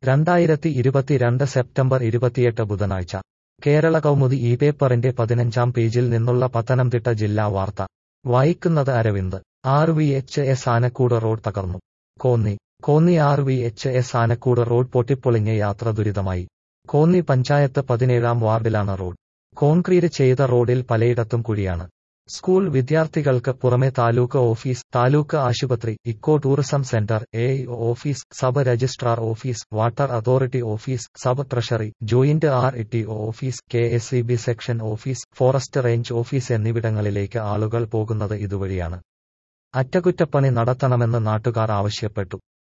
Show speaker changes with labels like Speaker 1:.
Speaker 1: രണ്ടായിരത്തി ഇരുപത്തിരണ്ട് സെപ്റ്റംബർ ഇരുപത്തിയെട്ട് ബുധനാഴ്ച കേരള കൗമുദി ഈ പേപ്പറിന്റെ പതിനഞ്ചാം പേജിൽ നിന്നുള്ള പത്തനംതിട്ട ജില്ലാ വാർത്ത വായിക്കുന്നത് Aravind R V H S Anakkoodu road തകർന്നു Konni Konni R V H S Anakkoodu road പൊട്ടിപ്പൊളിഞ്ഞ് യാത്ര ദുരിതമായി കോന്നി പഞ്ചായത്ത് പതിനേഴാം വാർഡിലാണ് റോഡ് കോൺക്രീറ്റ് ചെയ്ത റോഡിൽ പലയിടത്തും കുഴിയാണ് സ്കൂൾ വിദ്യാർത്ഥികൾക്ക് പുറമെ താലൂക്ക് ഓഫീസ് താലൂക്ക് ആശുപത്രി eco tourism centre A office sub registrar office water authority office sub treasury joint R E office K S E B section office forest range office എന്നിവിടങ്ങളിലേക്ക് ആളുകൾ പോകുന്നത് ഇതുവഴിയാണ് അറ്റകുറ്റപ്പണി നടത്തണമെന്ന് നാട്ടുകാർ ആവശ്യപ്പെട്ടു